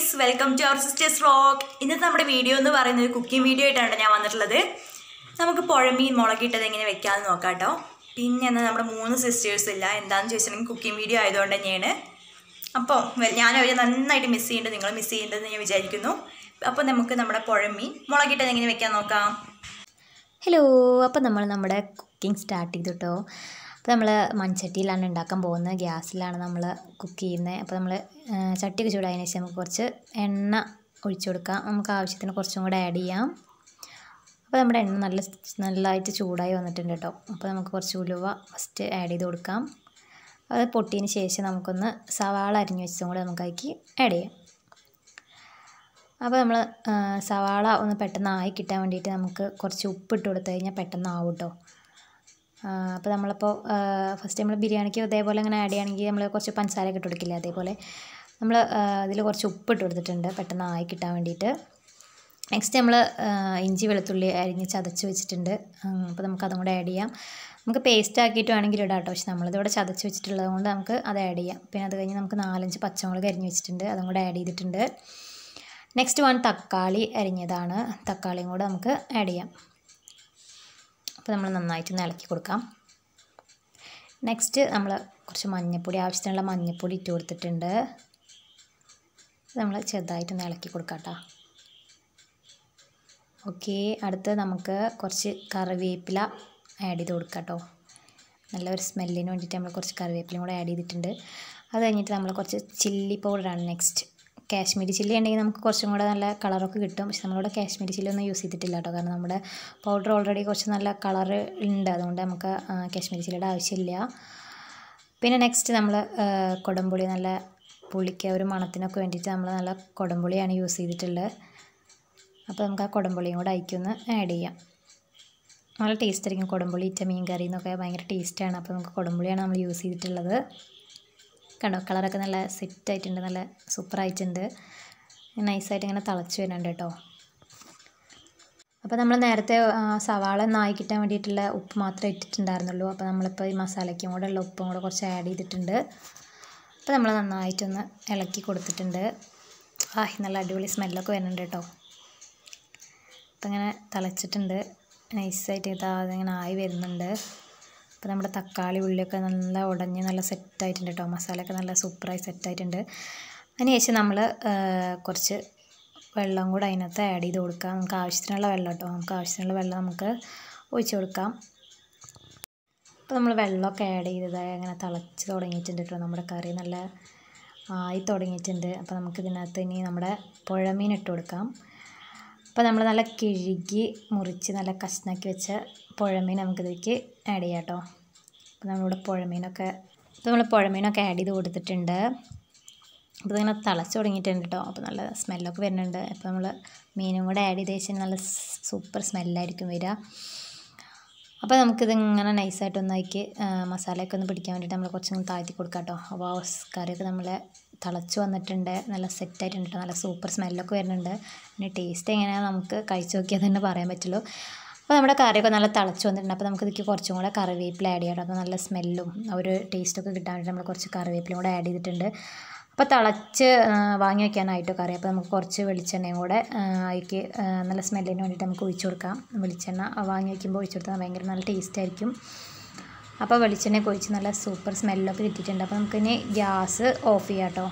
guys welcome to our sisters vlog ഇന്നത്തെ നമ്മുടെ video എന്ന് പറയുന്നത് ഒരു കുക്കിംഗ് വീഡിയോ ആയിട്ടാണ് ഞാൻ വന്നിട്ടുള്ളത് നമുക്ക് പുഴമീൻ മുളകിട്ടത് എങ്ങനെ വെക്കാമെന്ന് നോക്കാം കേട്ടോ പിന്നെ എന്നാൽ നമ്മുടെ മൂന്ന് സിസ്റ്റേഴ്സ് ഇല്ല എന്താണെന്ന് ചോദിച്ചിട്ടുണ്ടെങ്കിൽ കുക്കിംഗ് വീഡിയോ ആയതുകൊണ്ട് തന്നെയാണ് അപ്പോൾ ഞാൻ അവരെ നന്നായിട്ട് മിസ് ചെയ്യുന്നുണ്ട് നിങ്ങൾ മിസ് ചെയ്യുന്നുണ്ടെന്ന് ഞാൻ വിചാരിക്കുന്നു അപ്പോൾ നമുക്ക് നമ്മുടെ പുഴമീൻ മുളകിട്ടത് എങ്ങനെ വെക്കാൻ നോക്കാം ഹലോ അപ്പോൾ നമ്മൾ നമ്മുടെ കുക്കിംഗ് സ്റ്റാർട്ട് ചെയ്തു കേട്ടോ അപ്പോൾ നമ്മൾ മൺചട്ടിയിലാണ് ഉണ്ടാക്കാൻ പോകുന്നത് ഗ്യാസിലാണ് നമ്മൾ കുക്ക് ചെയ്യുന്നത് അപ്പോൾ നമ്മൾ ചട്ടിയൊക്കെ ചൂടായതിനു ശേഷം നമുക്ക് കുറച്ച് എണ്ണ ഒഴിച്ചു കൊടുക്കാം നമുക്ക് ആവശ്യത്തിന് കുറച്ചും കൂടെ ആഡ് ചെയ്യാം അപ്പോൾ നമ്മുടെ എണ്ണ നല്ല നല്ലതായിട്ട് ചൂടായി വന്നിട്ടുണ്ട് കേട്ടോ അപ്പോൾ നമുക്ക് കുറച്ച് ഉലുവ ഫസ്റ്റ് ആഡ് ചെയ്ത് കൊടുക്കാം അത് പൊട്ടിയതിന് ശേഷം നമുക്കൊന്ന് സവാള അരിഞ്ഞ് വെച്ചതും കൂടെ നമുക്ക് അതിലേക്ക് ആഡ് ചെയ്യാം അപ്പോൾ നമ്മൾ സവാള ഒന്ന് പെട്ടെന്ന് ആയി കിട്ടാൻ വേണ്ടിയിട്ട് നമുക്ക് കുറച്ച് ഉപ്പിട്ട് കൊടുത്തു കഴിഞ്ഞാൽ പെട്ടെന്ന് ആവും കേട്ടോ അപ്പോൾ നമ്മളിപ്പോൾ ഫസ്റ്റ് നമ്മൾ ബിരിയാണിക്ക് ഇതേപോലെ ഇങ്ങനെ ആഡ് ചെയ്യുകയാണെങ്കിൽ നമ്മൾ കുറച്ച് പഞ്ചസാരയൊക്കെ ഇട്ട് കൊടുക്കില്ല അതേപോലെ നമ്മൾ അതിൽ കുറച്ച് ഉപ്പിട്ട് കൊടുത്തിട്ടുണ്ട് പെട്ടെന്ന് ആയി കിട്ടാൻ വേണ്ടിയിട്ട് നെക്സ്റ്റ് നമ്മൾ ഇഞ്ചി വെളുത്തുള്ളി അരിഞ്ഞ് ചതച്ച് വെച്ചിട്ടുണ്ട് അപ്പോൾ നമുക്ക് അതും കൂടെ ആഡ് ചെയ്യാം നമുക്ക് പേസ്റ്റ് ആക്കിയിട്ട് വേണമെങ്കിൽ ഇടാം കേട്ടോ പക്ഷെ നമ്മളിതിവിടെ ചതച്ച് വെച്ചിട്ടുള്ളത് കൊണ്ട് നമുക്ക് അത് ആഡ് ചെയ്യാം പിന്നെ അത് കഴിഞ്ഞ് നമുക്ക് നാലഞ്ച് പച്ചമുളക് അരിഞ്ഞ് വെച്ചിട്ടുണ്ട് അതും കൂടെ ആഡ് ചെയ്തിട്ടുണ്ട് നെക്സ്റ്റ് വൺ തക്കാളി അരിഞ്ഞതാണ് തക്കാളിയും കൂടെ നമുക്ക് ആഡ് ചെയ്യാം അപ്പോൾ നമ്മൾ നന്നായിട്ട് ഒന്ന് ഇളക്കി കൊടുക്കാം നെക്സ്റ്റ് നമ്മൾ കുറച്ച് മഞ്ഞൾപ്പൊടി ആവശ്യത്തിനുള്ള മഞ്ഞൾപ്പൊടി ഇട്ട് കൊടുത്തിട്ടുണ്ട് നമ്മൾ ചെറുതായിട്ടൊന്ന് ഇളക്കി കൊടുക്കാം കേട്ടോ ഓക്കെ അടുത്ത് നമുക്ക് കുറച്ച് കറിവേപ്പില ആഡ് ചെയ്ത് കൊടുക്കാം കേട്ടോ നല്ലൊരു സ്മെല്ലിന് വേണ്ടിയിട്ട് നമ്മൾ കുറച്ച് കറിവേപ്പിലയും കൂടെ ആഡ് ചെയ്തിട്ടുണ്ട് അത് കഴിഞ്ഞിട്ട് നമ്മൾ കുറച്ച് ചില്ലി പൗഡറാണ് നെക്സ്റ്റ് കാശ്മീരി ചില്ലി ഉണ്ടെങ്കിൽ നമുക്ക് കുറച്ചും കൂടെ നല്ല കളറൊക്കെ കിട്ടും പക്ഷെ നമ്മളിവിടെ കാശ്മീരി ചില്ലി ഒന്നും യൂസ് ചെയ്തിട്ടില്ല കേട്ടോ കാരണം നമ്മുടെ പൗഡർ ഓൾറെഡി കുറച്ച് നല്ല കളർ ഉണ്ട് അതുകൊണ്ട് നമുക്ക് കാശ്മീരി ചില്ലിയുടെ ആവശ്യമില്ല പിന്നെ നെക്സ്റ്റ് നമ്മൾ കുടംപുളി നല്ല പുളിക്ക് ഒരു മണത്തിനൊക്കെ വേണ്ടിയിട്ട് നമ്മൾ നല്ല കുടംപുളിയാണ് യൂസ് ചെയ്തിട്ടുള്ളത് അപ്പോൾ നമുക്ക് ആ കുടംപുളിയും കൂടെ അയക്കൊന്ന് ആഡ് ചെയ്യാം നല്ല ടേസ്റ്റ് ആയിരിക്കും കുടംപുളി ഇറ്റ മീൻ കറി എന്നൊക്കെ ഭയങ്കര ടേസ്റ്റാണ് അപ്പോൾ നമുക്ക് കുടംപുളിയാണ് നമ്മൾ യൂസ് ചെയ്തിട്ടുള്ളത് കണ്ടോ കളറൊക്കെ നല്ല സെറ്റ് ആയിട്ടുണ്ട് നല്ല സൂപ്പർ ആയിട്ടുണ്ട് നൈസായിട്ട് ഇങ്ങനെ തിളച്ച് വരുന്നുണ്ട് കേട്ടോ അപ്പോൾ നമ്മൾ നേരത്തെ സവാള നായി കിട്ടാൻ വേണ്ടിയിട്ടുള്ള ഉപ്പ് മാത്രമേ ഇട്ടിട്ടുണ്ടായിരുന്നുള്ളൂ അപ്പോൾ നമ്മളിപ്പോൾ ഈ മസാലയ്ക്കും കൂടെ ഉള്ള ഉപ്പും കൂടെ കുറച്ച് ആഡ് ചെയ്തിട്ടുണ്ട് അപ്പോൾ നമ്മൾ നന്നായിട്ടൊന്ന് ഇളക്കി കൊടുത്തിട്ടുണ്ട് ആ നല്ല അടിപൊളി സ്മെല്ലൊക്കെ വരുന്നുണ്ട് കേട്ടോ അപ്പോൾ ഇങ്ങനെ തിളച്ചിട്ടുണ്ട് നൈസായിട്ട് ഇതാ ഇങ്ങനെ ആയി വരുന്നുണ്ട് അപ്പോൾ നമ്മുടെ തക്കാളി ഉള്ളിയൊക്കെ നല്ല ഉടഞ്ഞ് നല്ല സെറ്റായിട്ടുണ്ട് കേട്ടോ മസാലയൊക്കെ നല്ല സൂപ്പറായി സെറ്റായിട്ടുണ്ട് അതിനുശേഷം നമ്മൾ കുറച്ച് വെള്ളം കൂടെ അതിനകത്ത് ആഡ് ചെയ്ത് കൊടുക്കാം നമുക്ക് ആവശ്യത്തിനുള്ള വെള്ളം കേട്ടോ നമുക്ക് ആവശ്യത്തിനുള്ള വെള്ളം നമുക്ക് ഒഴിച്ച് കൊടുക്കാം അപ്പോൾ നമ്മൾ വെള്ളമൊക്കെ ആഡ് ചെയ്തത് അങ്ങനെ തിളച്ച് തുടങ്ങിയിട്ടുണ്ട് കേട്ടോ നമ്മുടെ കറി നല്ല ആയി തുടങ്ങിയിട്ടുണ്ട് അപ്പോൾ നമുക്ക് ഇതിനകത്ത് ഇനി നമ്മുടെ പുഴമീൻ ഇട്ട് കൊടുക്കാം അപ്പോൾ നമ്മൾ നല്ല കിഴുകി മുറിച്ച് നല്ല കഷ്ണാക്കി വെച്ച പുഴമീൻ നമുക്കിതിലേക്ക് ആഡ് ചെയ്യാം കേട്ടോ അപ്പോൾ നമ്മളിവിടെ പുഴമീനൊക്കെ ഇപ്പോൾ നമ്മൾ പുഴമീനൊക്കെ ആഡ് ചെയ്ത് കൊടുത്തിട്ടുണ്ട് അപ്പോൾ ഇതിങ്ങനെ തിളച്ച് തുടങ്ങിയിട്ടുണ്ട് കേട്ടോ അപ്പോൾ നല്ല സ്മെല്ലൊക്കെ വരുന്നുണ്ട് അപ്പോൾ നമ്മൾ മീനും കൂടെ ആഡ് ചെയ്ത് വെച്ചാൽ നല്ല സൂപ്പർ സ്മെല്ലായിരിക്കും വരിക അപ്പോൾ നമുക്കിതിങ്ങനെ നൈസായിട്ട് ഒന്നാക്കി മസാലയൊക്കെ ഒന്ന് പിടിക്കാൻ വേണ്ടിയിട്ട് നമ്മൾ കുറച്ചൊന്ന് താഴ്ത്തി കൊടുക്കാം കേട്ടോ അപ്പോൾ കറിയൊക്കെ നമ്മൾ തിളച്ച് വന്നിട്ടുണ്ട് നല്ല സെറ്റായിട്ടുണ്ട് കേട്ടോ നല്ല സൂപ്പർ സ്മെല്ലൊക്കെ വരുന്നുണ്ട് പിന്നെ ടേസ്റ്റ് എങ്ങനെയാണെന്ന് നമുക്ക് കഴിച്ച് നോക്കിയാൽ തന്നെ പറയാൻ പറ്റുള്ളൂ അപ്പോൾ നമ്മുടെ കറിയൊക്കെ നല്ല തിളച്ച് വന്നിട്ടുണ്ട് അപ്പോൾ നമുക്ക് ഇതിലേക്ക് കുറച്ചും കൂടെ കറിവേപ്പില ആഡ് ചെയ്യാം അപ്പോൾ നല്ല സ്മെല്ലും ഒരു ടേസ്റ്റൊക്കെ കിട്ടാൻ വേണ്ടി നമ്മൾ കുറച്ച് കറിവേപ്പിലയും കൂടെ ആഡ് ചെയ്തിട്ടുണ്ട് അപ്പോൾ തിളച്ച് വാങ്ങി വയ്ക്കാനായിട്ടോ കറി അപ്പോൾ നമുക്ക് കുറച്ച് വെളിച്ചെണ്ണയും കൂടെ അതിലേക്ക് നല്ല സ്മെല്ലിന് വേണ്ടിയിട്ട് നമുക്ക് ഒഴിച്ചു കൊടുക്കാം വെളിച്ചെണ്ണ വാങ്ങി വയ്ക്കുമ്പോൾ ഒഴിച്ചു കൊടുത്താൽ ഭയങ്കര നല്ല ടേസ്റ്റ് ആയിരിക്കും അപ്പോൾ വെളിച്ചെണ്ണയൊക്കെ ഒഴിച്ച് നല്ല സൂപ്പർ സ്മെല്ലൊക്കെ കിട്ടിയിട്ടുണ്ട് അപ്പോൾ നമുക്കിനി ഗ്യാസ് ഓഫ് ചെയ്യാം കേട്ടോ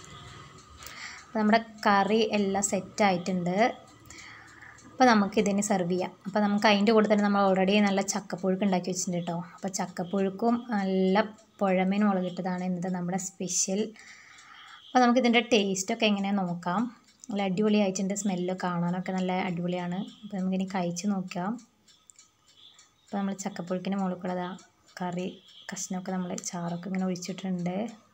അപ്പോൾ നമ്മുടെ കറി എല്ലാം സെറ്റായിട്ടുണ്ട് അപ്പോൾ നമുക്കിതിന് സെർവ് ചെയ്യാം അപ്പോൾ നമുക്ക് അതിൻ്റെ കൂടെ തന്നെ നമ്മൾ ഓൾറെഡി നല്ല ചക്കപ്പുഴുക്ക് ഉണ്ടാക്കി വെച്ചിട്ടുണ്ട് കേട്ടോ അപ്പോൾ ചക്കപ്പുഴുക്കും നല്ല പുഴമീൻ മുളകിട്ടതാണ് ഇന്നത്തെ നമ്മുടെ സ്പെഷ്യൽ അപ്പോൾ നമുക്കിതിൻ്റെ ടേസ്റ്റൊക്കെ എങ്ങനെയാണെന്ന് നോക്കാം നല്ല അടിപൊളിയായിട്ടുണ്ട് സ്മെല്ല് കാണാനൊക്കെ നല്ല അടിപൊളിയാണ് അപ്പോൾ നമുക്കിനി കഴിച്ച് നോക്കാം അപ്പോൾ നമ്മൾ ചക്കപ്പുഴുക്കിൻ്റെ മുകളിൽ കൂടെ കറി കഷ്ണമൊക്കെ നമ്മൾ ചാറൊക്കെ ഇങ്ങനെ ഒഴിച്ചിട്ടുണ്ട്